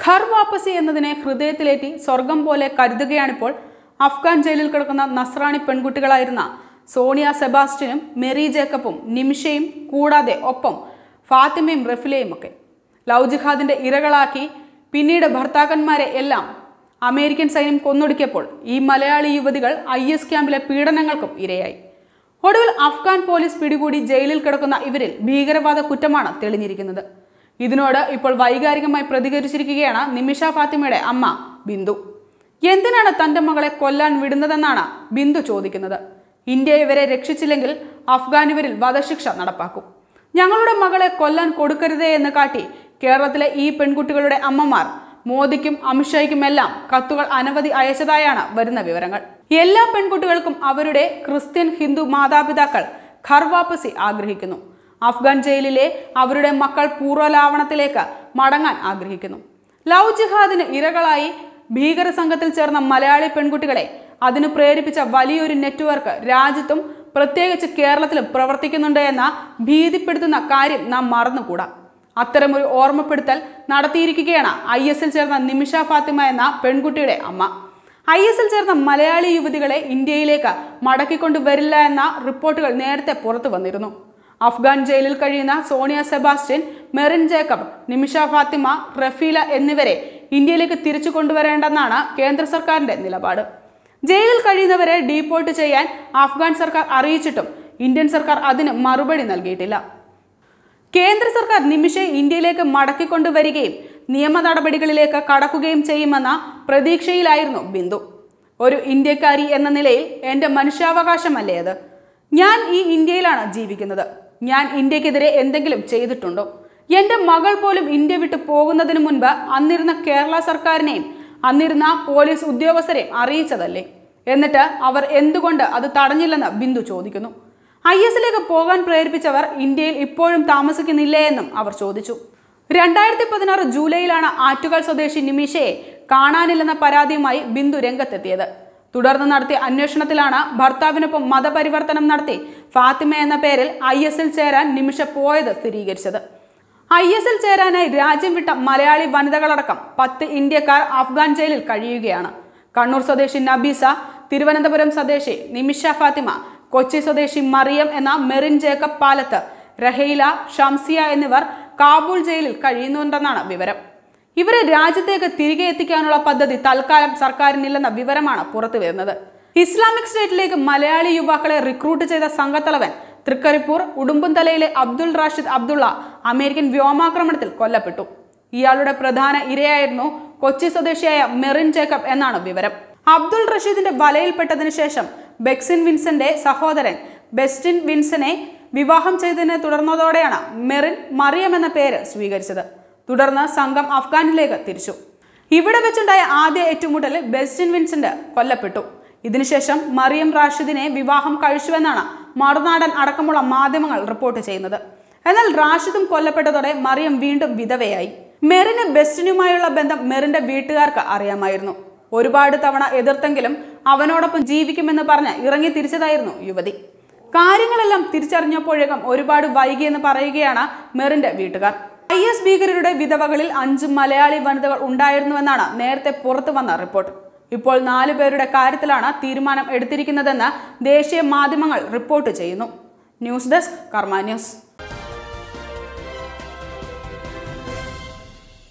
ഖർ വാപ്പസി എന്നതിനെ ഹൃദയത്തിലേറ്റി സ്വർഗം പോലെ കരുതുകയാണിപ്പോൾ അഫ്ഗാൻ ജയിലിൽ കിടക്കുന്ന നസ്രാണി പെൺകുട്ടികളായിരുന്ന സോണിയ സെബാസ്റ്റ്യനും മെറി ജേക്കബും നിമിഷയും കൂടാതെ ഒപ്പം ഫാത്തിമയും റഫിലയും ഒക്കെ ലവ് ജിഹാദിന്റെ ഇരകളാക്കി പിന്നീട് ഭർത്താക്കന്മാരെ എല്ലാം അമേരിക്കൻ സൈന്യം കൊന്നൊടുക്കിയപ്പോൾ ഈ മലയാളി യുവതികൾ ഐ എസ് ക്യാമ്പിലെ പീഡനങ്ങൾക്കും ഇരയായി ഒടുവിൽ അഫ്ഗാൻ പോലീസ് പിടികൂടി ജയിലിൽ കിടക്കുന്ന ഇവരിൽ ഭീകരവാദ കുറ്റമാണ് തെളിഞ്ഞിരിക്കുന്നത് ഇതിനോട് ഇപ്പോൾ വൈകാരികമായി പ്രതികരിച്ചിരിക്കുകയാണ് നിമിഷ ഫാത്തിമയുടെ അമ്മ ബിന്ദു എന്തിനാണ് തന്റെ മകളെ കൊല്ലാൻ വിടുന്നതെന്നാണ് ബിന്ദു ചോദിക്കുന്നത് ഇന്ത്യ ഇവരെ രക്ഷിച്ചില്ലെങ്കിൽ അഫ്ഗാൻ ഇവരിൽ വധശിക്ഷ നടപ്പാക്കും ഞങ്ങളുടെ മകളെ കൊല്ലാൻ കൊടുക്കരുതേ എന്ന് കാട്ടി കേരളത്തിലെ ഈ പെൺകുട്ടികളുടെ അമ്മമാർ മോദിക്കും അമിത്ഷായ്ക്കുമെല്ലാം കത്തുകൾ അനവധി അയച്ചതായാണ് വരുന്ന വിവരങ്ങൾ എല്ലാ പെൺകുട്ടികൾക്കും അവരുടെ ക്രിസ്ത്യൻ ഹിന്ദു മാതാപിതാക്കൾ ഖർവാപ്പസി ആഗ്രഹിക്കുന്നു അഫ്ഗാൻ ജയിലിലെ അവരുടെ മക്കൾ പൂർവ്വലാവണത്തിലേക്ക് മടങ്ങാൻ ആഗ്രഹിക്കുന്നു ലവ് ജിഹാദിന് ഇരകളായി ഭീകര സംഘത്തിൽ ചേർന്ന മലയാളി പെൺകുട്ടികളെ അതിന് പ്രേരിപ്പിച്ച വലിയൊരു നെറ്റ്വർക്ക് രാജ്യത്തും പ്രത്യേകിച്ച് കേരളത്തിലും പ്രവർത്തിക്കുന്നുണ്ട് എന്ന ഭീതിപ്പെടുത്തുന്ന കാര്യം നാം മറന്നുകൂടാ അത്തരമൊരു ഓർമ്മപ്പെടുത്തൽ നടത്തിയിരിക്കുകയാണ് ഐ എസിൽ ചേർന്ന നിമിഷ ഫാത്തിമ എന്ന പെൺകുട്ടിയുടെ അമ്മ ഐ എസിൽ ചേർന്ന മലയാളി യുവതികളെ ഇന്ത്യയിലേക്ക് മടക്കിക്കൊണ്ടുവരില്ല എന്ന റിപ്പോർട്ടുകൾ നേരത്തെ പുറത്തു വന്നിരുന്നു അഫ്ഗാൻ ജയിലിൽ കഴിയുന്ന സോണിയ സെബാസ്റ്റ്യൻ മെറിൻ ജേക്കബ് നിമിഷ ഫാത്തിമ റഫീല എന്നിവരെ ഇന്ത്യയിലേക്ക് തിരിച്ചു കൊണ്ടുവരേണ്ടെന്നാണ് കേന്ദ്ര സർക്കാരിന്റെ നിലപാട് ജയിലിൽ കഴിയുന്നവരെ ഡീപ്പോർട്ട് ചെയ്യാൻ അഫ്ഗാൻ സർക്കാർ അറിയിച്ചിട്ടും ഇന്ത്യൻ സർക്കാർ അതിന് മറുപടി നൽകിയിട്ടില്ല കേന്ദ്ര സർക്കാർ നിമിഷയെ ഇന്ത്യയിലേക്ക് മടക്കിക്കൊണ്ടുവരികയും നിയമ നടപടികളിലേക്ക് കടക്കുകയും ചെയ്യുമെന്ന പ്രതീക്ഷയിലായിരുന്നു ബിന്ദു ഒരു ഇന്ത്യക്കാരി എന്ന നിലയിൽ എൻ്റെ മനുഷ്യാവകാശമല്ലേ അത് ഞാൻ ഈ ഇന്ത്യയിലാണ് ജീവിക്കുന്നത് ഞാൻ ഇന്ത്യക്കെതിരെ എന്തെങ്കിലും ചെയ്തിട്ടുണ്ടോ എൻ്റെ മകൾ പോലും ഇന്ത്യ വിട്ടു പോകുന്നതിന് മുൻപ് അന്നിരുന്ന കേരള സർക്കാരിനെയും അന്നിരുന്ന പോലീസ് ഉദ്യോഗസ്ഥരെയും അറിയിച്ചതല്ലേ എന്നിട്ട് അവർ എന്തുകൊണ്ട് അത് തടഞ്ഞില്ലെന്ന് ബിന്ദു ചോദിക്കുന്നു ഐ എസിലേക്ക് പോകാൻ പ്രേരിപ്പിച്ചവർ ഇന്ത്യയിൽ ഇപ്പോഴും താമസിക്കുന്നില്ലേ എന്നും അവർ ചോദിച്ചു രണ്ടായിരത്തി പതിനാറ് ജൂലൈയിലാണ് ആറ്റുകാൽ സ്വദേശി നിമിഷയെ കാണാനില്ലെന്ന പരാതിയുമായി ബിന്ദു രംഗത്തെത്തിയത് തുടർന്ന് നടത്തിയ അന്വേഷണത്തിലാണ് ഭർത്താവിനൊപ്പം മതപരിവർത്തനം നടത്തി ഫാത്തിമ എന്ന പേരിൽ ഐ എസിൽ ചേരാൻ നിമിഷ പോയത് സ്ഥിരീകരിച്ചത് ഐ എസിൽ ചേരാനായി രാജ്യം വിട്ട മലയാളി വനിതകളടക്കം പത്ത് ഇന്ത്യക്കാർ അഫ്ഗാൻ ജയിലിൽ കഴിയുകയാണ് കണ്ണൂർ സ്വദേശി നബീസ തിരുവനന്തപുരം സ്വദേശി നിമിഷ ഫാത്തിമ കൊച്ചി സ്വദേശി മറിയം എന്ന മെറിൻ ജേക്കബ് പാലത്ത് റഹീല ഷംസിയ എന്നിവർ കാബൂൾ ജയിലിൽ കഴിയുന്നുണ്ടെന്നാണ് വിവരം ഇവരെ രാജ്യത്തേക്ക് തിരികെ എത്തിക്കാനുള്ള പദ്ധതി തൽക്കാലം സർക്കാരിനില്ലെന്ന വിവരമാണ് പുറത്തു വരുന്നത് ഇസ്ലാമിക് സ്റ്റേറ്റിലേക്ക് മലയാളി യുവാക്കളെ റിക്രൂട്ട് ചെയ്ത സംഘത്തലവൻ തൃക്കരിപ്പൂർ ഉടുമ്പുംതലയിലെ അബ്ദുൾ റാഷിദ് അബ്ദുള്ള അമേരിക്കൻ വ്യോമാക്രമണത്തിൽ കൊല്ലപ്പെട്ടു ഇയാളുടെ പ്രധാന ഇരയായിരുന്നു കൊച്ചി സ്വദേശിയായ മെറിൻ ജേക്കബ് എന്നാണ് വിവരം അബ്ദുൾ റഷീദിന്റെ വലയിൽപ്പെട്ടതിനു ശേഷം ബെക്സിൻ വിൻസന്റെ സഹോദരൻ ബെസ്റ്റിൻ വിൻസനെ വിവാഹം ചെയ്തതിനെ തുടർന്നതോടെയാണ് മെറിൻ മറിയം എന്ന പേര് സ്വീകരിച്ചത് തുടർന്ന് സംഘം അഫ്ഗാനിലേക്ക് തിരിച്ചു ഇവിടെ വെച്ചുണ്ടായ ആദ്യ ഏറ്റുമുട്ടലിൽ ബെസ്റ്റിൻ വിൻസെന്റ് കൊല്ലപ്പെട്ടു ഇതിനുശേഷം മറിയം റാഷിദിനെ വിവാഹം കഴിച്ചുവെന്നാണ് മറുനാടൻ അടക്കമുള്ള മാധ്യമങ്ങൾ റിപ്പോർട്ട് ചെയ്യുന്നത് എന്നാൽ റാഷിദും കൊല്ലപ്പെട്ടതോടെ മറിയം വീണ്ടും വിധവയായി മെറിന് ബെസ്റ്റിനുമായുള്ള ബന്ധം മെറിന്റെ വീട്ടുകാർക്ക് അറിയാമായിരുന്നു ഒരുപാട് തവണ എതിർത്തെങ്കിലും അവനോടൊപ്പം ജീവിക്കുമെന്ന് പറഞ്ഞ് ഇറങ്ങി തിരിച്ചതായിരുന്നു യുവതി കാര്യങ്ങളെല്ലാം തിരിച്ചറിഞ്ഞപ്പോഴേക്കും ഒരുപാട് വൈകിയെന്ന് പറയുകയാണ് മെറിന്റെ വീട്ടുകാർ ഐ എസ് ഭീകരരുടെ വിധവകളിൽ അഞ്ച് മലയാളി വനിതകൾ ഉണ്ടായിരുന്നുവെന്നാണ് നേരത്തെ പുറത്തു വന്ന റിപ്പോർട്ട് ഇപ്പോൾ നാലു പേരുടെ കാര്യത്തിലാണ് തീരുമാനം എടുത്തിരിക്കുന്നതെന്ന് ദേശീയ മാധ്യമങ്ങൾ റിപ്പോർട്ട് ചെയ്യുന്നു ന്യൂസ് ഡെസ്ക് കർമ്മ ന്യൂസ്